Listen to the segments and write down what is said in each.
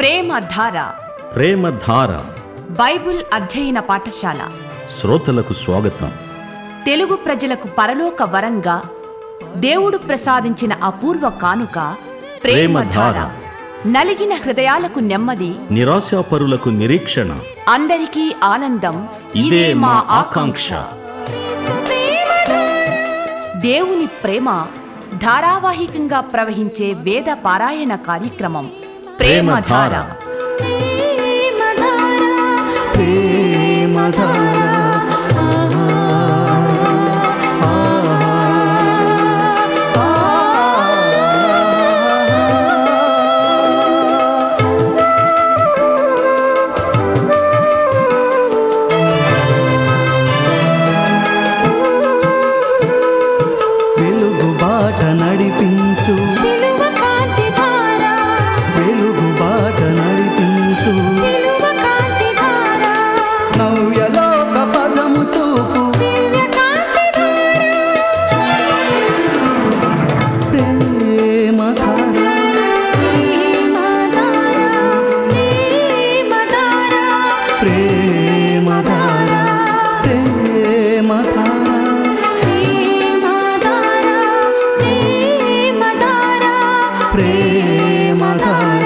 ప్రేమధార ప్రేమధార Bible అధ్యయన పాఠశాల శ్రోతలకు స్వాగతం తెలుగు ప్రజలకు పరలోక వరంగా దేవుడు ప్రసాదించిన అపూర్వ కానుక ప్రేమధార ప్రేమధార. నలిగిన హృదయాలకు నెమ్మది నిరాశాపరులకు నిరీక్షణ అందరికీ ఆనందం ఇదే మా ఆకాంక్ష దేవుని ప్రేమ ధారావాహికంగా ప్రవహించే వేద పారాయణ కార్యక్రమం ప్రేమధార వెలుగు బాట నడిపించు సిలువ కాంతి ధార వెలుగు బాట నడిపించు సిలువ కాంతి ధార నవ్యలోక పదము చూపు దివ్య కాంతి ప్రేమ ధార ప్రేమ ధార ప్రేమ ధార ప్రేమ ధార ప్రేమ ధార ప్రేమ ధార ప్రేమ ధార ప్రేమ ధార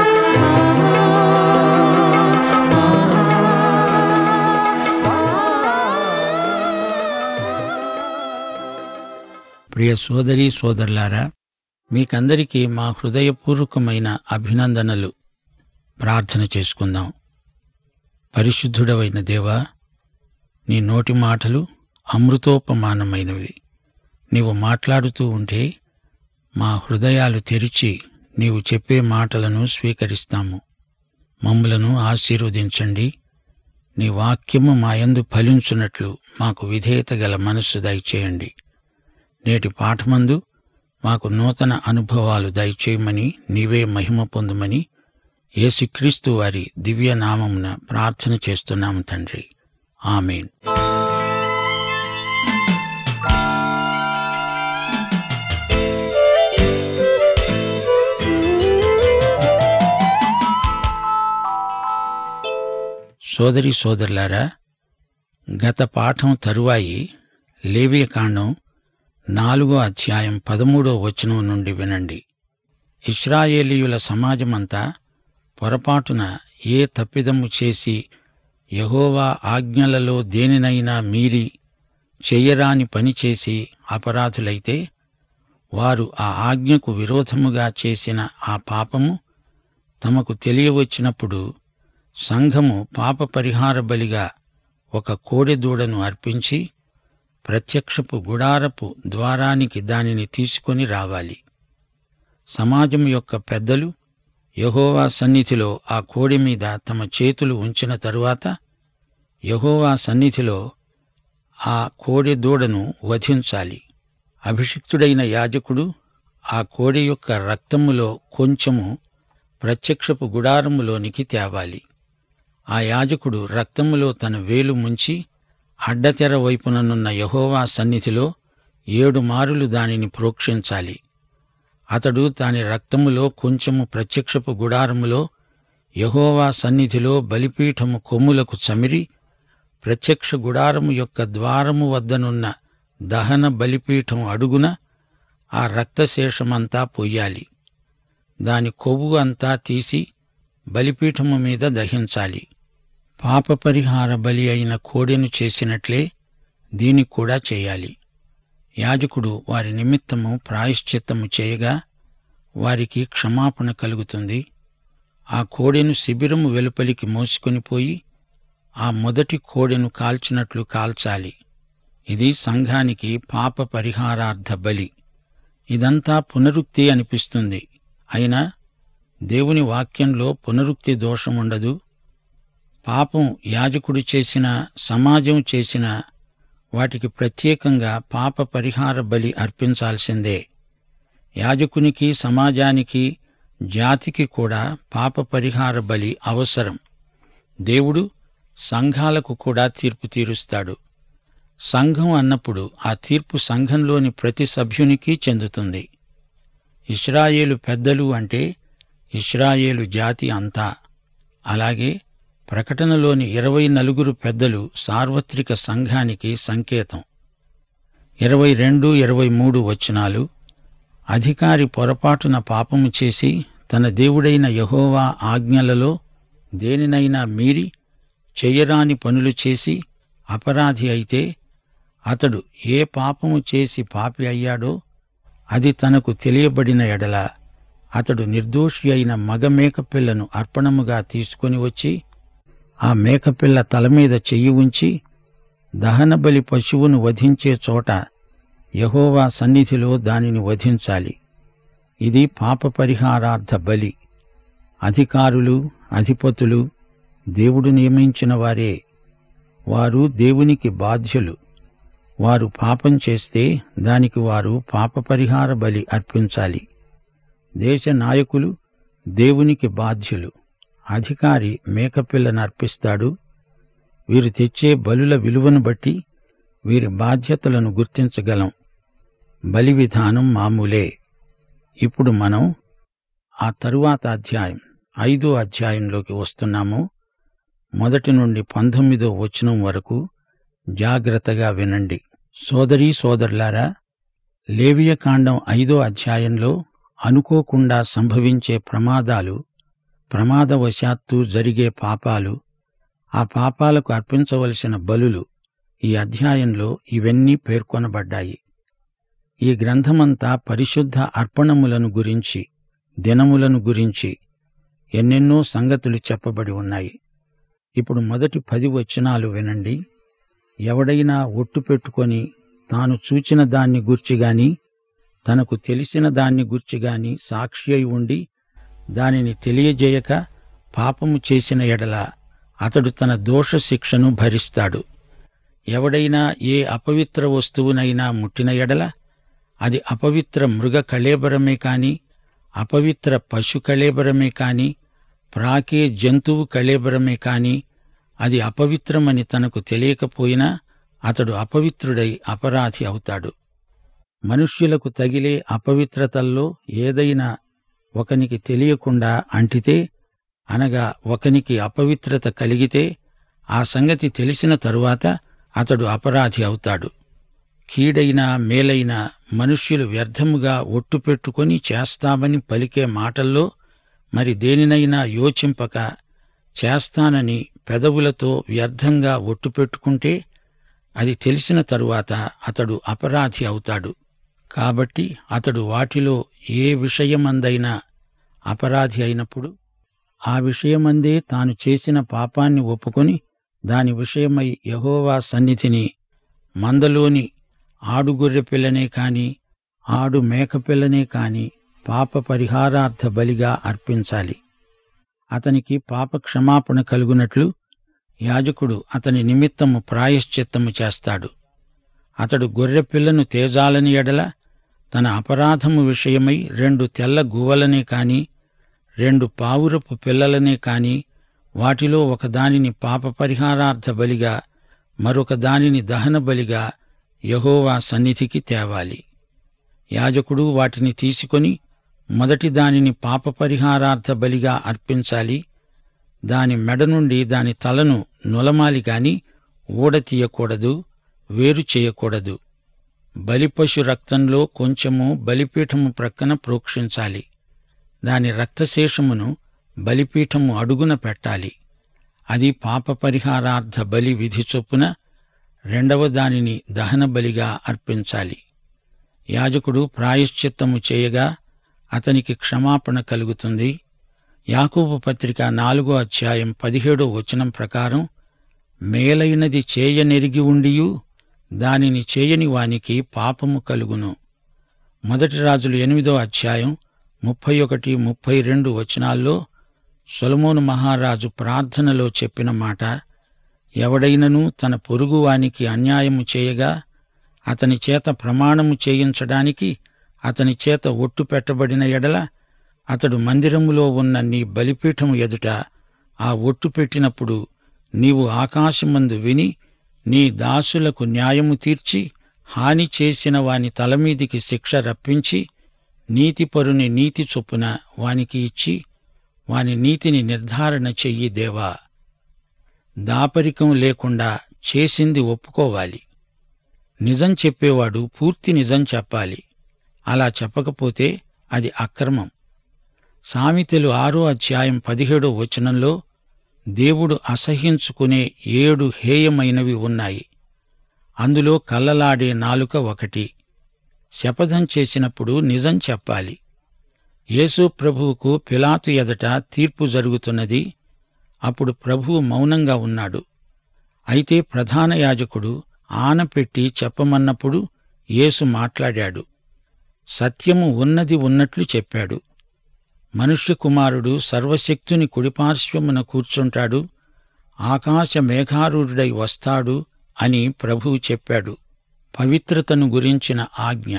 ప్రియ సోదరి సోదరులారా మీకందరికీ మా హృదయపూర్వకమైన అభినందనలు ప్రార్థన చేసుకుందాం పరిశుద్ధుడవైన దేవా నీ నోటి మాటలు అమృతోపమానమైనవి నీవు మాట్లాడుతూ ఉంటే మా హృదయాలు తెరిచి నీవు చెప్పే మాటలను స్వీకరిస్తాము మమ్ములను ఆశీర్వదించండి నీ వాక్యము మాయందు ఫలించున్నట్లు మాకు విధేయత గల మనస్సు దయచేయండి నేటి పాఠమందు మాకు నూతన అనుభవాలు దయచేయమని నీవే మహిమ పొందుమని యేసుక్రీస్తు వారి దివ్య నామమున ప్రార్థన చేస్తున్నాము తండ్రి ఆమెన్ సోదరి సోదరులారా గత పాఠం తరువాయి లేవియకాండం నాలుగో అధ్యాయం పదమూడో వచనం నుండి వినండి ఇస్రాయేలీయుల సమాజమంతా పొరపాటున ఏ తప్పిదము చేసి యహోవా ఆజ్ఞలలో దేనినైనా మీరి చెయ్యరాని పని చేసి అపరాధులైతే వారు ఆ ఆజ్ఞకు విరోధముగా చేసిన ఆ పాపము తమకు తెలియవచ్చినప్పుడు సంఘము పాప పరిహార బలిగా ఒక కోడెదూడను అర్పించి ప్రత్యక్షపు గుడారపు ద్వారానికి దానిని తీసుకొని రావాలి సమాజం యొక్క పెద్దలు యహోవా సన్నిధిలో ఆ కోడి మీద తమ చేతులు ఉంచిన తరువాత యహోవా సన్నిధిలో ఆ కోడె దూడను వధించాలి అభిషిక్తుడైన యాజకుడు ఆ కోడి యొక్క రక్తములో కొంచెము ప్రత్యక్షపు గుడారములోనికి తేవాలి ఆ యాజకుడు రక్తములో తన వేలు ముంచి అడ్డతెర వైపుననున్న యహోవా సన్నిధిలో ఏడు మారులు దానిని ప్రోక్షించాలి అతడు దాని రక్తములో కొంచెము ప్రత్యక్షపు గుడారములో యహోవా సన్నిధిలో బలిపీఠము కొమ్ములకు చమిరి ప్రత్యక్ష గుడారము యొక్క ద్వారము వద్దనున్న దహన బలిపీఠం అడుగున ఆ రక్తశేషమంతా పొయ్యాలి దాని కొవ్వు అంతా తీసి బలిపీఠము మీద దహించాలి పాప పరిహార బలి అయిన కోడెను చేసినట్లే దీనికి కూడా చేయాలి యాజకుడు వారి నిమిత్తము ప్రాయశ్చిత్తము చేయగా వారికి క్షమాపణ కలుగుతుంది ఆ కోడెను శిబిరము వెలుపలికి మోసుకొని పోయి ఆ మొదటి కోడెను కాల్చినట్లు కాల్చాలి ఇది సంఘానికి పాప పరిహారార్థ బలి ఇదంతా పునరుక్తి అనిపిస్తుంది అయినా దేవుని వాక్యంలో పునరుక్తి దోషముండదు పాపం యాజకుడు చేసిన సమాజం చేసిన వాటికి ప్రత్యేకంగా పాప పరిహార బలి అర్పించాల్సిందే యాజకునికి సమాజానికి జాతికి కూడా పాప పరిహార బలి అవసరం దేవుడు సంఘాలకు కూడా తీర్పు తీరుస్తాడు సంఘం అన్నప్పుడు ఆ తీర్పు సంఘంలోని ప్రతి సభ్యునికి చెందుతుంది ఇస్రాయేలు పెద్దలు అంటే ఇస్రాయేలు జాతి అంతా అలాగే ప్రకటనలోని ఇరవై నలుగురు పెద్దలు సార్వత్రిక సంఘానికి సంకేతం ఇరవై రెండు ఇరవై మూడు వచనాలు అధికారి పొరపాటున పాపము చేసి తన దేవుడైన యహోవా ఆజ్ఞలలో దేనినైనా మీరి చెయ్యరాని పనులు చేసి అపరాధి అయితే అతడు ఏ పాపము చేసి పాపి అయ్యాడో అది తనకు తెలియబడిన ఎడల అతడు నిర్దోషి అయిన మగ మేకపిల్లను అర్పణముగా తీసుకొని వచ్చి ఆ మేకపిల్ల తల మీద చెయ్యి ఉంచి దహనబలి పశువును వధించే చోట యహోవా సన్నిధిలో దానిని వధించాలి ఇది పాప పరిహారార్థ బలి అధికారులు అధిపతులు దేవుడు నియమించిన వారే వారు దేవునికి బాధ్యులు వారు పాపం చేస్తే దానికి వారు పాప పరిహార బలి అర్పించాలి దేశ నాయకులు దేవునికి బాధ్యులు అధికారి మేకపిల్లను అర్పిస్తాడు వీరు తెచ్చే బలుల విలువను బట్టి వీరి బాధ్యతలను గుర్తించగలం బలి విధానం మామూలే ఇప్పుడు మనం ఆ తరువాత అధ్యాయం ఐదో అధ్యాయంలోకి వస్తున్నాము మొదటి నుండి పంతొమ్మిదో వచనం వరకు జాగ్రత్తగా వినండి సోదరీ సోదరులారా లేవియ కాండం ఐదో అధ్యాయంలో అనుకోకుండా సంభవించే ప్రమాదాలు ప్రమాదవశాత్తు జరిగే పాపాలు ఆ పాపాలకు అర్పించవలసిన బలులు ఈ అధ్యాయంలో ఇవన్నీ పేర్కొనబడ్డాయి ఈ గ్రంథమంతా పరిశుద్ధ అర్పణములను గురించి దినములను గురించి ఎన్నెన్నో సంగతులు చెప్పబడి ఉన్నాయి ఇప్పుడు మొదటి పది వచనాలు వినండి ఎవడైనా ఒట్టు పెట్టుకొని తాను చూచిన దాన్ని గూర్చి గాని తనకు తెలిసిన దాన్ని గూర్చి గాని సాక్షి అయి ఉండి దానిని తెలియజేయక పాపము చేసిన ఎడల అతడు తన దోష శిక్షను భరిస్తాడు ఎవడైనా ఏ అపవిత్ర వస్తువునైనా ముట్టిన ఎడల అది అపవిత్ర మృగ కళేబరమే కాని అపవిత్ర పశు కళేబరమే కాని ప్రాకే జంతువు కళేబరమే కాని అది అపవిత్రమని తనకు తెలియకపోయినా అతడు అపవిత్రుడై అపరాధి అవుతాడు మనుష్యులకు తగిలే అపవిత్రతల్లో ఏదైనా ఒకనికి తెలియకుండా అంటితే అనగా ఒకనికి అపవిత్రత కలిగితే ఆ సంగతి తెలిసిన తరువాత అతడు అపరాధి అవుతాడు కీడైనా మేలైనా మనుష్యులు వ్యర్థముగా ఒట్టు పెట్టుకొని చేస్తామని పలికే మాటల్లో మరి దేనినైనా యోచింపక చేస్తానని పెదవులతో వ్యర్థంగా ఒట్టు పెట్టుకుంటే అది తెలిసిన తరువాత అతడు అపరాధి అవుతాడు కాబట్టి అతడు వాటిలో ఏ విషయమందైనా అపరాధి అయినప్పుడు ఆ విషయమందే తాను చేసిన పాపాన్ని ఒప్పుకొని దాని విషయమై యహోవా సన్నిధిని మందలోని ఆడుగొర్రె పిల్లనే కాని ఆడు మేకపిల్లనే కాని పాప పరిహారార్థ బలిగా అర్పించాలి అతనికి పాప క్షమాపణ కలుగునట్లు యాజకుడు అతని నిమిత్తము ప్రాయశ్చిత్తము చేస్తాడు అతడు గొర్రె పిల్లను తేజాలని ఎడల తన అపరాధము విషయమై రెండు తెల్ల గువ్వలనే కాని రెండు పావురపు పిల్లలనే కాని వాటిలో ఒకదానిని పాప పరిహారార్థ బలిగా మరొక దానిని దహన బలిగా యహోవా సన్నిధికి తేవాలి యాజకుడు వాటిని తీసుకొని మొదటి దానిని పాప పరిహారార్థ బలిగా అర్పించాలి దాని మెడ నుండి దాని తలను నులమాలి గాని ఊడతీయకూడదు వేరు చేయకూడదు బలిపశు రక్తంలో కొంచెము బలిపీఠము ప్రక్కన ప్రోక్షించాలి దాని రక్తశేషమును బలిపీఠము అడుగున పెట్టాలి అది పాప పరిహారార్థ బలి విధి చొప్పున రెండవ దానిని దహన బలిగా అర్పించాలి యాజకుడు ప్రాయశ్చిత్తము చేయగా అతనికి క్షమాపణ కలుగుతుంది యాకూబు పత్రిక నాలుగో అధ్యాయం పదిహేడో వచనం ప్రకారం మేలైనది చేయనెరిగి ఉండియు దానిని చేయని వానికి పాపము కలుగును మొదటి రాజులు ఎనిమిదో అధ్యాయం ముప్పై ఒకటి ముప్పై రెండు వచనాల్లో సొలమోను మహారాజు ప్రార్థనలో చెప్పిన మాట ఎవడైనను తన పొరుగువానికి అన్యాయము చేయగా అతని చేత ప్రమాణము చేయించడానికి అతని చేత ఒట్టు పెట్టబడిన ఎడల అతడు మందిరములో ఉన్న నీ బలిపీఠము ఎదుట ఆ ఒట్టు పెట్టినప్పుడు నీవు ఆకాశమందు విని నీ దాసులకు న్యాయము తీర్చి హాని చేసిన వాని తలమీదికి శిక్ష రప్పించి నీతిపరుని నీతి చొప్పున వానికి ఇచ్చి వాని నీతిని నిర్ధారణ చెయ్యి దేవా దాపరికం లేకుండా చేసింది ఒప్పుకోవాలి నిజం చెప్పేవాడు పూర్తి నిజం చెప్పాలి అలా చెప్పకపోతే అది అక్రమం సామెతలు ఆరో అధ్యాయం పదిహేడో వచనంలో దేవుడు అసహ్యించుకునే ఏడు హేయమైనవి ఉన్నాయి అందులో కల్లలాడే నాలుక ఒకటి శపథం చేసినప్పుడు నిజం చెప్పాలి యేసు ప్రభువుకు పిలాతు ఎదట తీర్పు జరుగుతున్నది అప్పుడు ప్రభువు మౌనంగా ఉన్నాడు అయితే ప్రధాన యాజకుడు ఆనపెట్టి చెప్పమన్నప్పుడు యేసు మాట్లాడాడు సత్యము ఉన్నది ఉన్నట్లు చెప్పాడు మనుష్య కుమారుడు సర్వశక్తుని కుడిపార్శ్వమున కూర్చుంటాడు ఆకాశ మేఘారూఢుడై వస్తాడు అని ప్రభువు చెప్పాడు పవిత్రతను గురించిన ఆజ్ఞ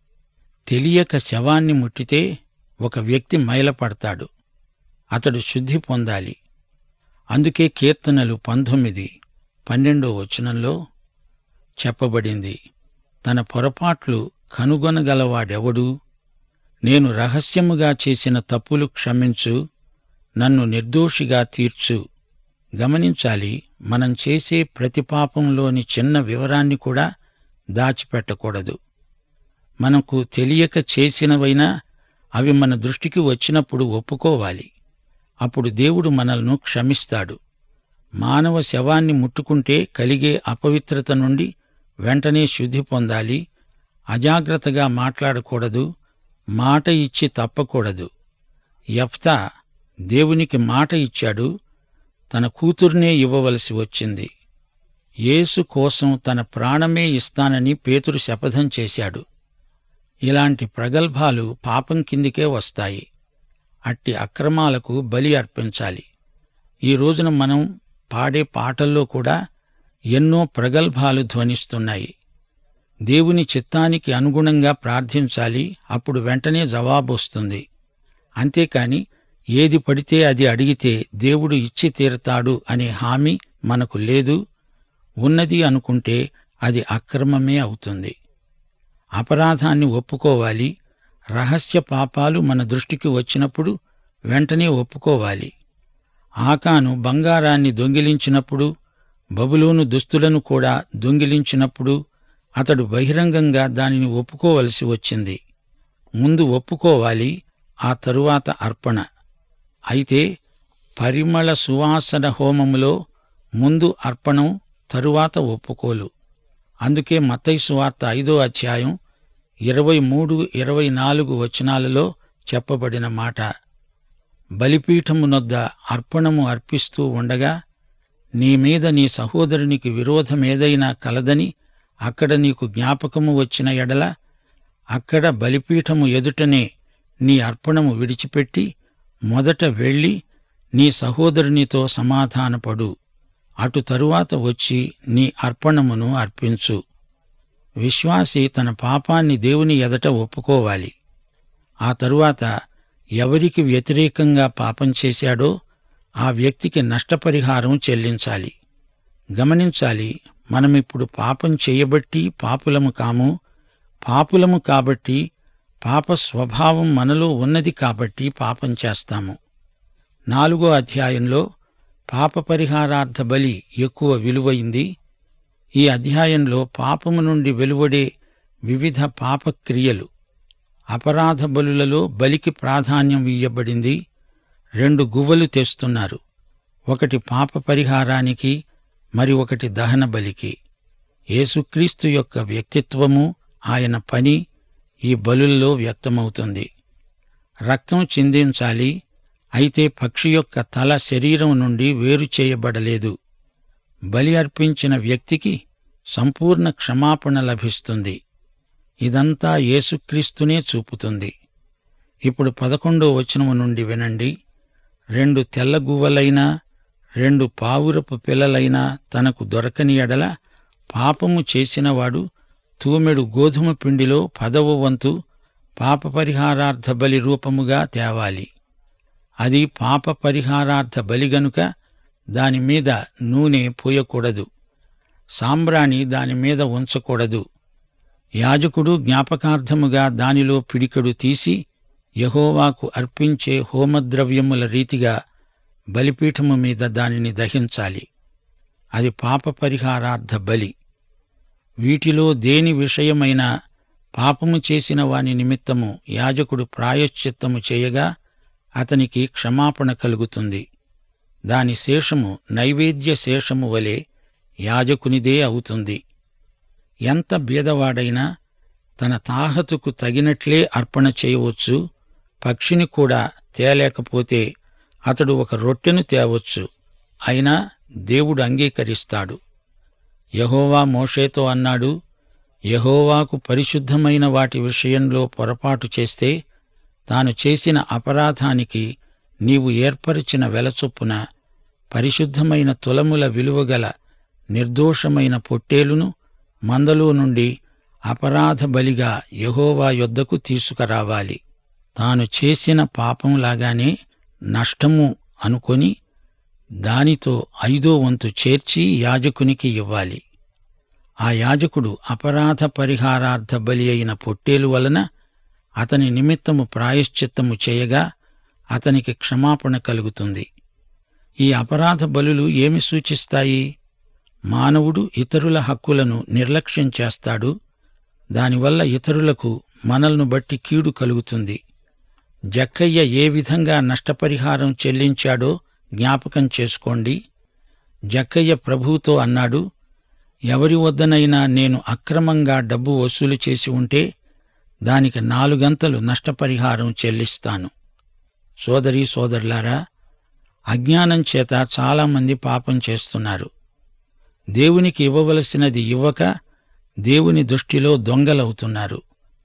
తెలియక శవాన్ని ముట్టితే ఒక వ్యక్తి మైలపడతాడు అతడు శుద్ధి పొందాలి అందుకే కీర్తనలు పంతొమ్మిది పన్నెండో వచనంలో చెప్పబడింది తన పొరపాట్లు కనుగొనగలవాడెవడు నేను రహస్యముగా చేసిన తప్పులు క్షమించు నన్ను నిర్దోషిగా తీర్చు గమనించాలి మనం చేసే ప్రతి పాపంలోని చిన్న వివరాన్ని కూడా దాచిపెట్టకూడదు మనకు తెలియక చేసినవైనా అవి మన దృష్టికి వచ్చినప్పుడు ఒప్పుకోవాలి అప్పుడు దేవుడు మనల్ని క్షమిస్తాడు మానవ శవాన్ని ముట్టుకుంటే కలిగే అపవిత్రత నుండి వెంటనే శుద్ధి పొందాలి అజాగ్రత్తగా మాట్లాడకూడదు మాట ఇచ్చి తప్పకూడదు యఫ్తా దేవునికి మాట ఇచ్చాడు తన కూతుర్నే ఇవ్వవలసి వచ్చింది యేసు కోసం తన ప్రాణమే ఇస్తానని పేతురు శపథం చేశాడు ఇలాంటి ప్రగల్భాలు పాపం కిందికే వస్తాయి అట్టి అక్రమాలకు బలి అర్పించాలి ఈ రోజున మనం పాడే పాటల్లో కూడా ఎన్నో ప్రగల్భాలు ధ్వనిస్తున్నాయి దేవుని చిత్తానికి అనుగుణంగా ప్రార్థించాలి అప్పుడు వెంటనే జవాబు వస్తుంది అంతేకాని ఏది పడితే అది అడిగితే దేవుడు ఇచ్చి తీరతాడు అనే హామీ మనకు లేదు ఉన్నది అనుకుంటే అది అక్రమమే అవుతుంది అపరాధాన్ని ఒప్పుకోవాలి రహస్య పాపాలు మన దృష్టికి వచ్చినప్పుడు వెంటనే ఒప్పుకోవాలి ఆకాను బంగారాన్ని దొంగిలించినప్పుడు బబులోను దుస్తులను కూడా దొంగిలించినప్పుడు అతడు బహిరంగంగా దానిని ఒప్పుకోవలసి వచ్చింది ముందు ఒప్పుకోవాలి ఆ తరువాత అర్పణ అయితే పరిమళ సువాసన హోమములో ముందు అర్పణం తరువాత ఒప్పుకోలు అందుకే మత్తయి సువార్త ఐదో అధ్యాయం ఇరవై మూడు ఇరవై నాలుగు వచనాలలో చెప్పబడిన మాట బలిపీఠమునొద్ద అర్పణము అర్పిస్తూ ఉండగా నీ మీద నీ సహోదరునికి విరోధమేదైనా కలదని అక్కడ నీకు జ్ఞాపకము వచ్చిన ఎడల అక్కడ బలిపీఠము ఎదుటనే నీ అర్పణము విడిచిపెట్టి మొదట వెళ్ళి నీ సహోదరునితో సమాధానపడు అటు తరువాత వచ్చి నీ అర్పణమును అర్పించు విశ్వాసి తన పాపాన్ని దేవుని ఎదట ఒప్పుకోవాలి ఆ తరువాత ఎవరికి వ్యతిరేకంగా పాపం చేశాడో ఆ వ్యక్తికి నష్టపరిహారం చెల్లించాలి గమనించాలి మనమిప్పుడు పాపం చేయబట్టి పాపులము కాము పాపులము కాబట్టి పాప స్వభావం మనలో ఉన్నది కాబట్టి పాపం చేస్తాము నాలుగో అధ్యాయంలో పాప పరిహారార్థ బలి ఎక్కువ విలువైంది ఈ అధ్యాయంలో పాపము నుండి వెలువడే వివిధ పాపక్రియలు అపరాధ బలులలో బలికి ప్రాధాన్యం ఇయ్యబడింది రెండు గువ్వలు తెస్తున్నారు ఒకటి పాప పరిహారానికి మరి ఒకటి దహన బలికి యేసుక్రీస్తు యొక్క వ్యక్తిత్వము ఆయన పని ఈ బలుల్లో వ్యక్తమవుతుంది రక్తం చిందించాలి అయితే పక్షి యొక్క తల శరీరం నుండి వేరు చేయబడలేదు బలి అర్పించిన వ్యక్తికి సంపూర్ణ క్షమాపణ లభిస్తుంది ఇదంతా యేసుక్రీస్తునే చూపుతుంది ఇప్పుడు పదకొండో వచనము నుండి వినండి రెండు తెల్ల గువ్వలైనా రెండు పావురపు పిల్లలైనా తనకు దొరకని ఎడల పాపము చేసినవాడు తూమెడు గోధుమ పిండిలో పదవ వంతు పాప పరిహారార్థ బలి రూపముగా తేవాలి అది పాప పరిహారార్థ బలి గనుక దాని మీద నూనె పోయకూడదు సాంబ్రాణి దాని మీద ఉంచకూడదు యాజకుడు జ్ఞాపకార్థముగా దానిలో పిడికెడు తీసి యహోవాకు అర్పించే హోమద్రవ్యముల రీతిగా బలిపీఠము మీద దానిని దహించాలి అది పాప పరిహారార్థ బలి వీటిలో దేని విషయమైన పాపము చేసిన వాని నిమిత్తము యాజకుడు ప్రాయశ్చిత్తము చేయగా అతనికి క్షమాపణ కలుగుతుంది దాని శేషము నైవేద్య శేషము వలె యాజకునిదే అవుతుంది ఎంత బీదవాడైనా తన తాహతుకు తగినట్లే అర్పణ చేయవచ్చు పక్షిని కూడా తేలేకపోతే అతడు ఒక రొట్టెను తేవచ్చు అయినా దేవుడు అంగీకరిస్తాడు యహోవా మోషేతో అన్నాడు యహోవాకు పరిశుద్ధమైన వాటి విషయంలో పొరపాటు చేస్తే తాను చేసిన అపరాధానికి నీవు ఏర్పరిచిన వెలచొప్పున పరిశుద్ధమైన తులముల విలువగల నిర్దోషమైన పొట్టేలును మందలో నుండి అపరాధ బలిగా యహోవా యొద్దకు తీసుకురావాలి తాను చేసిన పాపంలాగానే నష్టము అనుకొని దానితో ఐదో వంతు చేర్చి యాజకునికి ఇవ్వాలి ఆ యాజకుడు అపరాధ పరిహారార్థ బలి అయిన పొట్టేలు వలన అతని నిమిత్తము ప్రాయశ్చిత్తము చేయగా అతనికి క్షమాపణ కలుగుతుంది ఈ అపరాధ బలులు ఏమి సూచిస్తాయి మానవుడు ఇతరుల హక్కులను నిర్లక్ష్యం చేస్తాడు దానివల్ల ఇతరులకు మనల్ని బట్టి కీడు కలుగుతుంది జక్కయ్య ఏ విధంగా నష్టపరిహారం చెల్లించాడో జ్ఞాపకం చేసుకోండి జక్కయ్య ప్రభువుతో అన్నాడు ఎవరి వద్దనైనా నేను అక్రమంగా డబ్బు వసూలు చేసి ఉంటే దానికి నాలుగంతలు నష్టపరిహారం చెల్లిస్తాను సోదరీ సోదరులారా అజ్ఞానం చేత చాలామంది పాపం చేస్తున్నారు దేవునికి ఇవ్వవలసినది ఇవ్వక దేవుని దృష్టిలో దొంగలవుతున్నారు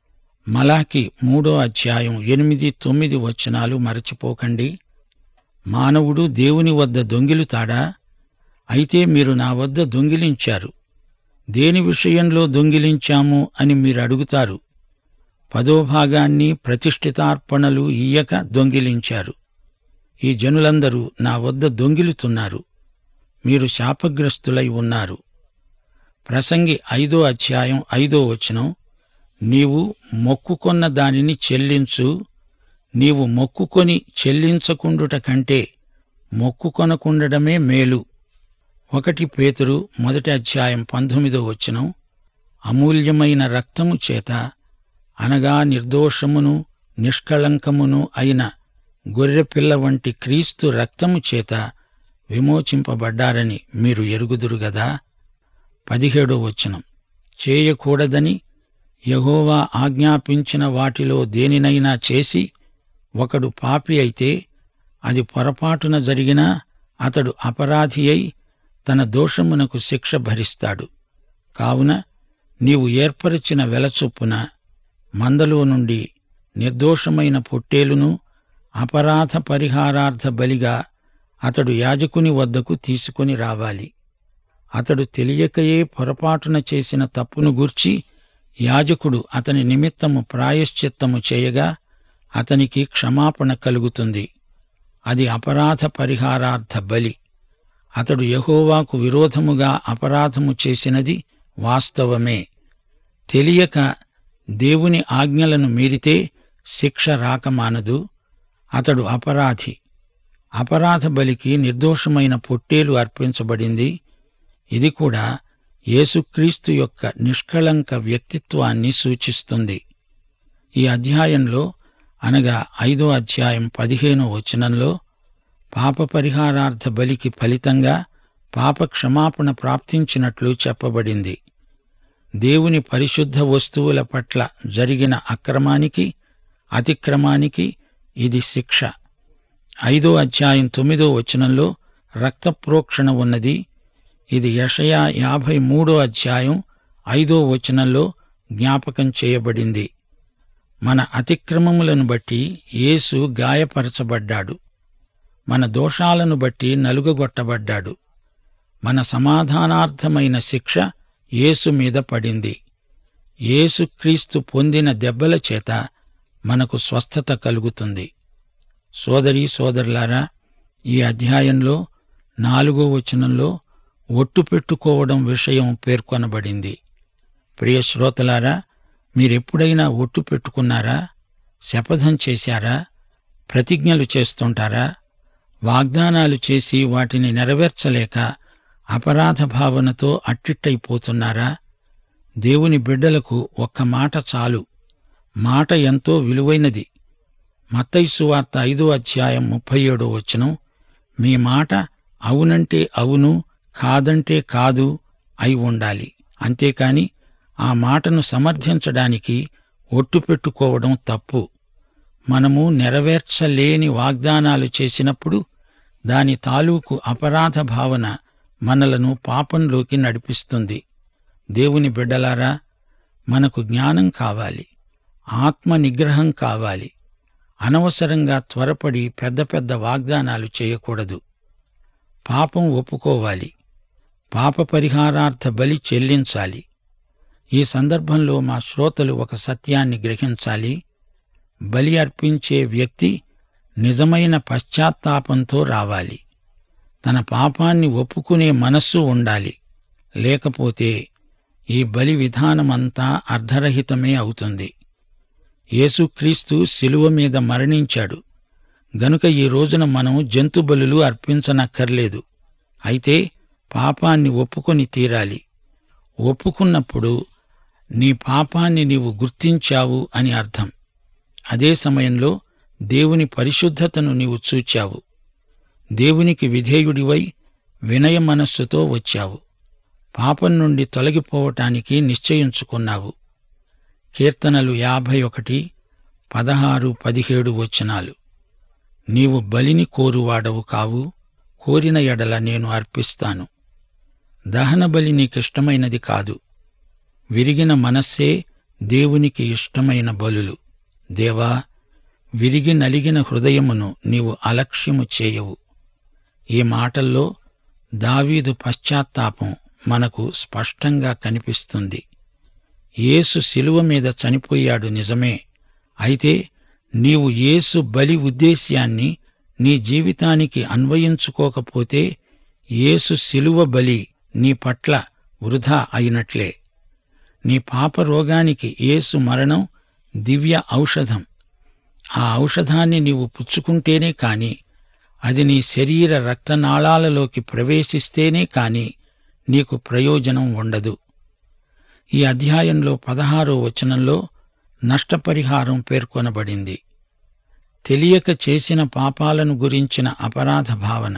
మలాకి మూడో అధ్యాయం ఎనిమిది తొమ్మిది వచనాలు మరచిపోకండి మానవుడు దేవుని వద్ద దొంగిలుతాడా అయితే మీరు నా వద్ద దొంగిలించారు దేని విషయంలో దొంగిలించాము అని మీరు అడుగుతారు పదో భాగాన్ని ప్రతిష్ఠితార్పణలు ఇయ్యక దొంగిలించారు ఈ జనులందరూ నా వద్ద దొంగిలుతున్నారు మీరు శాపగ్రస్తులై ఉన్నారు ప్రసంగి ఐదో అధ్యాయం ఐదో వచనం నీవు మొక్కుకొన్న దానిని చెల్లించు నీవు మొక్కుకొని చెల్లించకుండుట కంటే మొక్కుకొనకుండడమే మేలు ఒకటి పేతురు మొదటి అధ్యాయం పంతొమ్మిదో వచనం అమూల్యమైన రక్తము చేత అనగా నిర్దోషమును నిష్కళంకమును అయిన గొర్రెపిల్ల వంటి క్రీస్తు రక్తము చేత విమోచింపబడ్డారని మీరు ఎరుగుదురు గదా పదిహేడో వచనం చేయకూడదని యహోవా ఆజ్ఞాపించిన వాటిలో దేనినైనా చేసి ఒకడు పాపి అయితే అది పొరపాటున జరిగినా అతడు అపరాధి అయి తన దోషమునకు శిక్ష భరిస్తాడు కావున నీవు ఏర్పరిచిన వెలచొప్పున మందలో నుండి నిర్దోషమైన పొట్టేలును అపరాధ పరిహారార్థ బలిగా అతడు యాజకుని వద్దకు తీసుకొని రావాలి అతడు తెలియకయే పొరపాటున చేసిన తప్పును గూర్చి యాజకుడు అతని నిమిత్తము ప్రాయశ్చిత్తము చేయగా అతనికి క్షమాపణ కలుగుతుంది అది అపరాధ పరిహారార్థ బలి అతడు యహోవాకు విరోధముగా అపరాధము చేసినది వాస్తవమే తెలియక దేవుని ఆజ్ఞలను మీరితే శిక్ష రాకమానదు అతడు అపరాధి అపరాధ బలికి నిర్దోషమైన పొట్టేలు అర్పించబడింది ఇది కూడా యేసుక్రీస్తు యొక్క నిష్కళంక వ్యక్తిత్వాన్ని సూచిస్తుంది ఈ అధ్యాయంలో అనగా ఐదో అధ్యాయం పదిహేనో వచనంలో పాప పరిహారార్థ బలికి ఫలితంగా పాప క్షమాపణ ప్రాప్తించినట్లు చెప్పబడింది దేవుని పరిశుద్ధ వస్తువుల పట్ల జరిగిన అక్రమానికి అతిక్రమానికి ఇది శిక్ష ఐదో అధ్యాయం తొమ్మిదో వచనంలో రక్తప్రోక్షణ ఉన్నది ఇది యషయా యాభై మూడో అధ్యాయం ఐదో వచనంలో జ్ఞాపకం చేయబడింది మన అతిక్రమములను బట్టి యేసు గాయపరచబడ్డాడు మన దోషాలను బట్టి నలుగగొట్టబడ్డాడు మన సమాధానార్థమైన శిక్ష యేసు మీద పడింది యేసుక్రీస్తు పొందిన దెబ్బల చేత మనకు స్వస్థత కలుగుతుంది సోదరీ సోదరులారా ఈ అధ్యాయంలో నాలుగో వచనంలో ఒట్టు పెట్టుకోవడం విషయం పేర్కొనబడింది ప్రియ శ్రోతలారా మీరెప్పుడైనా ఒట్టు పెట్టుకున్నారా శపథం చేశారా ప్రతిజ్ఞలు చేస్తుంటారా వాగ్దానాలు చేసి వాటిని నెరవేర్చలేక అపరాధ భావనతో అట్టిట్టయిపోతున్నారా దేవుని బిడ్డలకు ఒక్క మాట చాలు మాట ఎంతో విలువైనది మత్తైసు వార్త ఐదో అధ్యాయం ముప్పై ఏడో వచనం మీ మాట అవునంటే అవును కాదంటే కాదు అయి ఉండాలి అంతేకాని ఆ మాటను సమర్థించడానికి ఒట్టు పెట్టుకోవడం తప్పు మనము నెరవేర్చలేని వాగ్దానాలు చేసినప్పుడు దాని తాలూకు అపరాధ భావన మనలను పాపంలోకి నడిపిస్తుంది దేవుని బిడ్డలారా మనకు జ్ఞానం కావాలి ఆత్మ నిగ్రహం కావాలి అనవసరంగా త్వరపడి పెద్ద పెద్ద వాగ్దానాలు చేయకూడదు పాపం ఒప్పుకోవాలి పాప పరిహారార్థ బలి చెల్లించాలి ఈ సందర్భంలో మా శ్రోతలు ఒక సత్యాన్ని గ్రహించాలి బలి అర్పించే వ్యక్తి నిజమైన పశ్చాత్తాపంతో రావాలి తన పాపాన్ని ఒప్పుకునే మనస్సు ఉండాలి లేకపోతే ఈ బలి విధానమంతా అర్ధరహితమే అవుతుంది యేసుక్రీస్తు శిలువ మీద మరణించాడు గనుక ఈ రోజున మనం జంతు బలులు అర్పించనక్కర్లేదు అయితే పాపాన్ని ఒప్పుకొని తీరాలి ఒప్పుకున్నప్పుడు నీ పాపాన్ని నీవు గుర్తించావు అని అర్థం అదే సమయంలో దేవుని పరిశుద్ధతను నీవు చూచావు దేవునికి విధేయుడివై వినయ మనస్సుతో వచ్చావు పాపం నుండి తొలగిపోవటానికి నిశ్చయించుకున్నావు కీర్తనలు యాభై ఒకటి పదహారు పదిహేడు వచనాలు నీవు బలిని కోరువాడవు కావు కోరిన ఎడల నేను అర్పిస్తాను దహన బలి నీకిష్టమైనది కాదు విరిగిన మనస్సే దేవునికి ఇష్టమైన బలులు దేవా విరిగి నలిగిన హృదయమును నీవు అలక్ష్యము చేయవు ఈ మాటల్లో దావీదు పశ్చాత్తాపం మనకు స్పష్టంగా కనిపిస్తుంది యేసు శిలువ మీద చనిపోయాడు నిజమే అయితే నీవు యేసు బలి ఉద్దేశ్యాన్ని నీ జీవితానికి అన్వయించుకోకపోతే యేసు శిలువ బలి నీ పట్ల వృధా అయినట్లే నీ పాప రోగానికి యేసు మరణం దివ్య ఔషధం ఆ ఔషధాన్ని నీవు పుచ్చుకుంటేనే కాని అది నీ శరీర రక్తనాళాలలోకి ప్రవేశిస్తేనే కాని నీకు ప్రయోజనం ఉండదు ఈ అధ్యాయంలో పదహారో వచనంలో నష్టపరిహారం పేర్కొనబడింది తెలియక చేసిన పాపాలను గురించిన అపరాధ భావన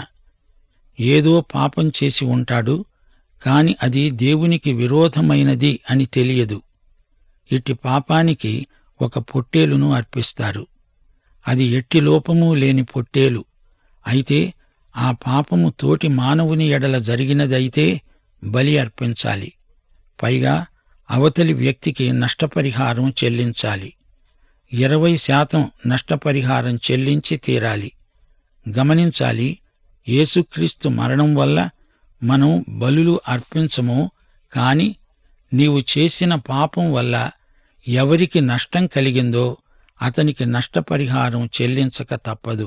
ఏదో పాపం చేసి ఉంటాడు కాని అది దేవునికి విరోధమైనది అని తెలియదు ఇట్టి పాపానికి ఒక పొట్టేలును అర్పిస్తారు అది ఎట్టి లోపము లేని పొట్టేలు అయితే ఆ పాపము తోటి మానవుని ఎడల జరిగినదైతే బలి అర్పించాలి పైగా అవతలి వ్యక్తికి నష్టపరిహారం చెల్లించాలి ఇరవై శాతం నష్టపరిహారం చెల్లించి తీరాలి గమనించాలి యేసుక్రీస్తు మరణం వల్ల మనం బలులు అర్పించము కాని నీవు చేసిన పాపం వల్ల ఎవరికి నష్టం కలిగిందో అతనికి నష్టపరిహారం చెల్లించక తప్పదు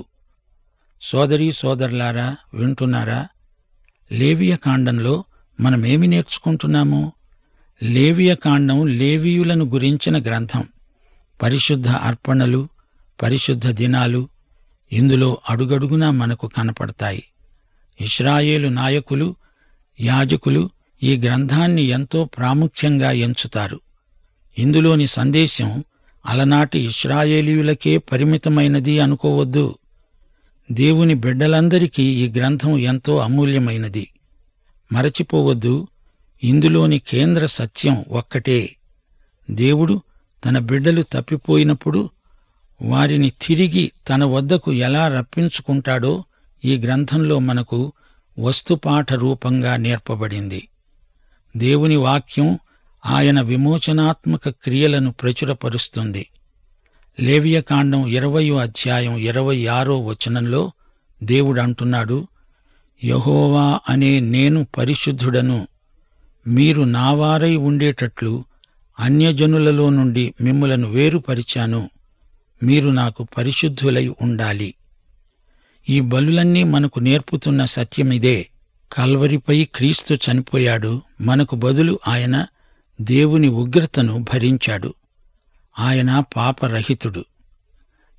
సోదరీ సోదరులారా వింటున్నారా లేవియ కాండంలో మనమేమి నేర్చుకుంటున్నాము లేవియ కాండం లేవీయులను గురించిన గ్రంథం పరిశుద్ధ అర్పణలు పరిశుద్ధ దినాలు ఇందులో అడుగడుగునా మనకు కనపడతాయి ఇస్రాయేలు నాయకులు యాజకులు ఈ గ్రంథాన్ని ఎంతో ప్రాముఖ్యంగా ఎంచుతారు ఇందులోని సందేశం అలనాటి ఇస్రాయేలీయులకే పరిమితమైనది అనుకోవద్దు దేవుని బిడ్డలందరికీ ఈ గ్రంథం ఎంతో అమూల్యమైనది మరచిపోవద్దు ఇందులోని కేంద్ర సత్యం ఒక్కటే దేవుడు తన బిడ్డలు తప్పిపోయినప్పుడు వారిని తిరిగి తన వద్దకు ఎలా రప్పించుకుంటాడో ఈ గ్రంథంలో మనకు వస్తుపాఠ రూపంగా నేర్పబడింది దేవుని వాక్యం ఆయన విమోచనాత్మక క్రియలను ప్రచురపరుస్తుంది లేవియకాండం ఇరవయో అధ్యాయం ఇరవై ఆరో వచనంలో దేవుడు అంటున్నాడు యహోవా అనే నేను పరిశుద్ధుడను మీరు నావారై ఉండేటట్లు అన్యజనులలో నుండి మిమ్ములను వేరుపరిచాను మీరు నాకు పరిశుద్ధులై ఉండాలి ఈ బలులన్నీ మనకు నేర్పుతున్న సత్యమిదే కల్వరిపై క్రీస్తు చనిపోయాడు మనకు బదులు ఆయన దేవుని ఉగ్రతను భరించాడు ఆయన పాపరహితుడు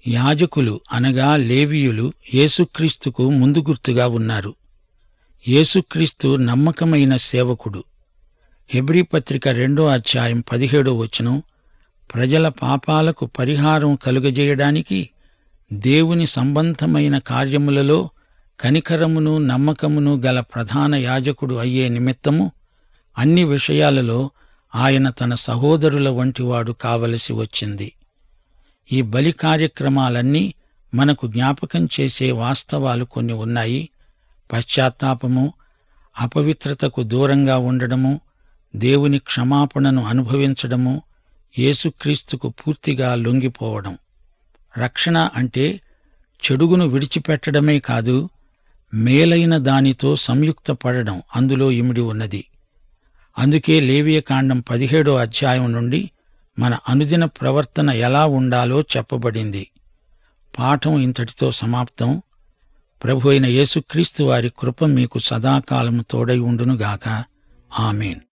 యాజకులు అనగా లేవీయులు యేసుక్రీస్తుకు ముందు గుర్తుగా ఉన్నారు యేసుక్రీస్తు నమ్మకమైన సేవకుడు హెబ్రీ పత్రిక రెండో అధ్యాయం పదిహేడో వచనం ప్రజల పాపాలకు పరిహారం కలుగజేయడానికి దేవుని సంబంధమైన కార్యములలో కనికరమును నమ్మకమును గల ప్రధాన యాజకుడు అయ్యే నిమిత్తము అన్ని విషయాలలో ఆయన తన సహోదరుల వంటివాడు కావలసి వచ్చింది ఈ బలి కార్యక్రమాలన్నీ మనకు జ్ఞాపకం చేసే వాస్తవాలు కొన్ని ఉన్నాయి పశ్చాత్తాపము అపవిత్రతకు దూరంగా ఉండడము దేవుని క్షమాపణను అనుభవించడము యేసుక్రీస్తుకు పూర్తిగా లొంగిపోవడం రక్షణ అంటే చెడుగును విడిచిపెట్టడమే కాదు మేలైన దానితో సంయుక్తపడడం అందులో ఇమిడి ఉన్నది అందుకే లేవియకాండం పదిహేడో అధ్యాయం నుండి మన అనుదిన ప్రవర్తన ఎలా ఉండాలో చెప్పబడింది పాఠం ఇంతటితో సమాప్తం ప్రభు అయిన యేసుక్రీస్తు వారి కృప మీకు సదాకాలము తోడై ఉండునుగాక ఆమెన్